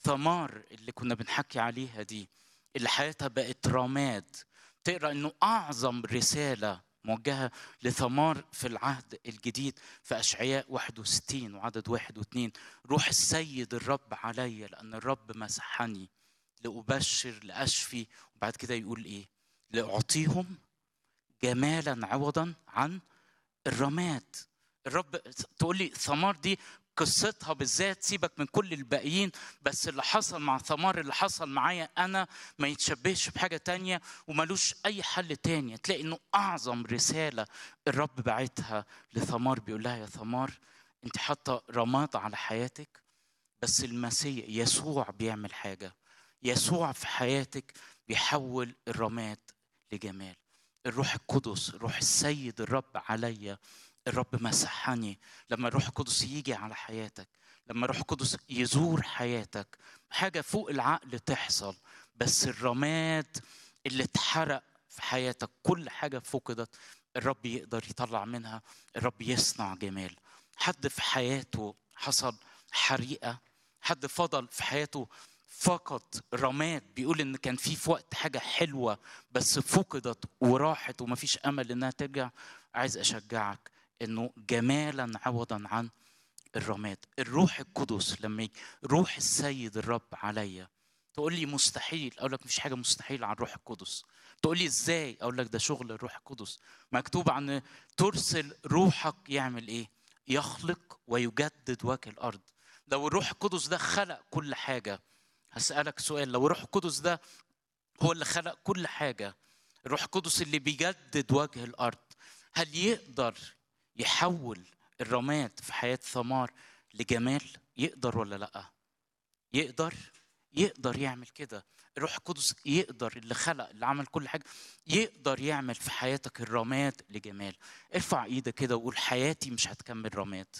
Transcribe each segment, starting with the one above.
ثمار اللي كنا بنحكي عليها دي اللي حياتها بقت رماد تقرا انه اعظم رساله موجهه لثمار في العهد الجديد في اشعياء 61 وعدد واحد واثنين روح السيد الرب علي لان الرب مسحني لابشر لاشفي وبعد كده يقول ايه لاعطيهم جمالا عوضا عن الرماد الرب تقول لي ثمار دي قصتها بالذات سيبك من كل الباقيين بس اللي حصل مع ثمار اللي حصل معايا انا ما يتشبهش بحاجه تانية وملوش اي حل تاني تلاقي انه اعظم رساله الرب بعتها لثمار بيقول لها يا ثمار انت حاطه رماد على حياتك بس المسيح يسوع بيعمل حاجه يسوع في حياتك بيحول الرماد لجمال الروح القدس روح السيد الرب عليا الرب مسحني لما الروح القدس يجي على حياتك لما الروح القدس يزور حياتك حاجه فوق العقل تحصل بس الرماد اللي اتحرق في حياتك كل حاجه فقدت الرب يقدر يطلع منها الرب يصنع جمال حد في حياته حصل حريقه حد فضل في حياته فقط رماد بيقول ان كان في في وقت حاجه حلوه بس فقدت وراحت ومفيش امل انها ترجع عايز اشجعك انه جمالا عوضا عن الرماد الروح القدس لما يجي روح السيد الرب عليا تقول لي مستحيل اقول لك مفيش حاجه مستحيل عن الروح القدس تقول لي ازاي اقول لك ده شغل الروح القدس مكتوب عن ترسل روحك يعمل ايه يخلق ويجدد وجه الارض لو الروح القدس ده خلق كل حاجه هسالك سؤال لو الروح القدس ده هو اللي خلق كل حاجه الروح القدس اللي بيجدد وجه الارض هل يقدر يحول الرماد في حياه ثمار لجمال يقدر ولا لا يقدر يقدر يعمل كده الروح القدس يقدر اللي خلق اللي عمل كل حاجه يقدر يعمل في حياتك الرماد لجمال ارفع ايدك كده وقول حياتي مش هتكمل رماد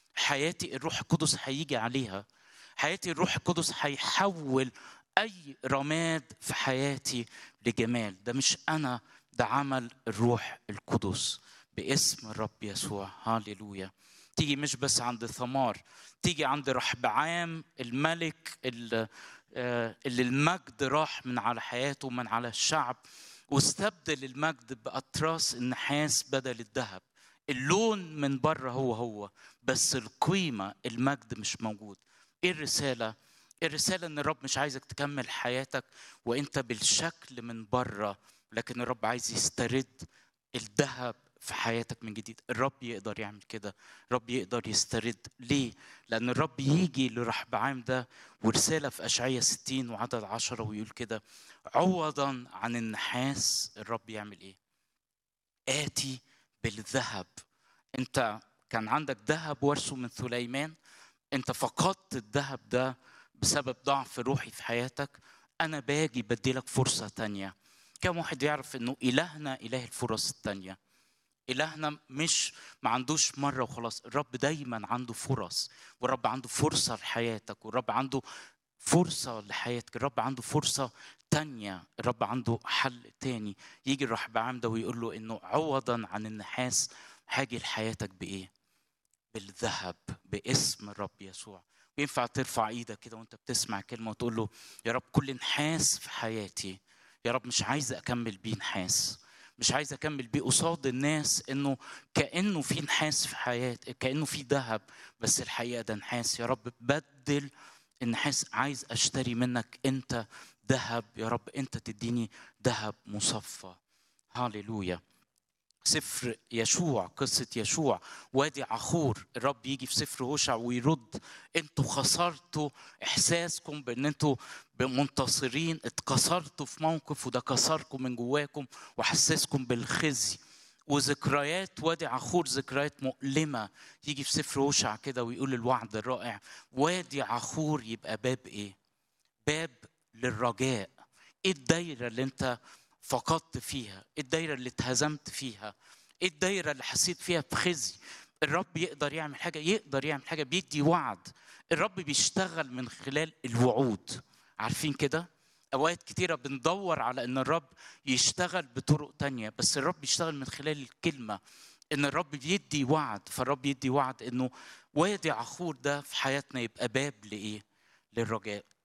حياتي الروح القدس هيجي عليها حياتي الروح القدس هيحول اي رماد في حياتي لجمال ده مش انا ده عمل الروح القدس باسم الرب يسوع هاليلويا تيجي مش بس عند ثمار تيجي عند رحبعام الملك اللي, اللي المجد راح من على حياته من على الشعب واستبدل المجد بأطراس النحاس بدل الذهب اللون من بره هو هو بس القيمة المجد مش موجود ايه الرسالة؟ الرسالة ان الرب مش عايزك تكمل حياتك وانت بالشكل من بره لكن الرب عايز يسترد الذهب في حياتك من جديد الرب يقدر يعمل كده الرب يقدر يسترد ليه لأن الرب يجي لرحبعام ده ورسالة في أشعية 60 وعدد عشرة ويقول كده عوضا عن النحاس الرب يعمل إيه آتي بالذهب أنت كان عندك ذهب ورثه من سليمان أنت فقدت الذهب ده بسبب ضعف روحي في حياتك أنا باجي بديلك فرصة تانية كم واحد يعرف انه الهنا اله الفرص التانيه إلهنا مش ما عندوش مرة وخلاص الرب دايما عنده فرص والرب عنده فرصة لحياتك والرب عنده فرصة لحياتك الرب عنده فرصة تانية الرب عنده حل تاني يجي الرحبعام ده ويقول له إنه عوضا عن النحاس هاجي لحياتك بإيه؟ بالذهب باسم الرب يسوع وينفع ترفع ايدك كده وانت بتسمع كلمه وتقول له يا رب كل نحاس في حياتي يا رب مش عايز اكمل بيه نحاس مش عايز اكمل بيه قصاد الناس انه كانه في نحاس في حياتي كانه في ذهب بس الحقيقه ده نحاس يا رب بدل النحاس عايز اشتري منك انت ذهب يا رب انت تديني ذهب مصفى هاليلويا سفر يشوع قصة يشوع وادي عخور الرب يجي في سفر هوشع ويرد انتوا خسرتوا احساسكم بان انتوا منتصرين اتكسرتوا في موقف وده كسركم من جواكم وحسسكم بالخزي وذكريات وادي عخور ذكريات مؤلمة يجي في سفر هوشع كده ويقول الوعد الرائع وادي عخور يبقى باب ايه باب للرجاء ايه الدايرة اللي انت فقدت فيها ايه الدايرة اللي اتهزمت فيها ايه الدايرة اللي حسيت فيها بخزي الرب يقدر يعمل حاجة يقدر يعمل حاجة بيدي وعد الرب بيشتغل من خلال الوعود عارفين كده اوقات كتيرة بندور على ان الرب يشتغل بطرق تانية بس الرب يشتغل من خلال الكلمة ان الرب بيدي وعد فالرب يدي وعد انه وادي عخور ده في حياتنا يبقى باب لايه للرجاء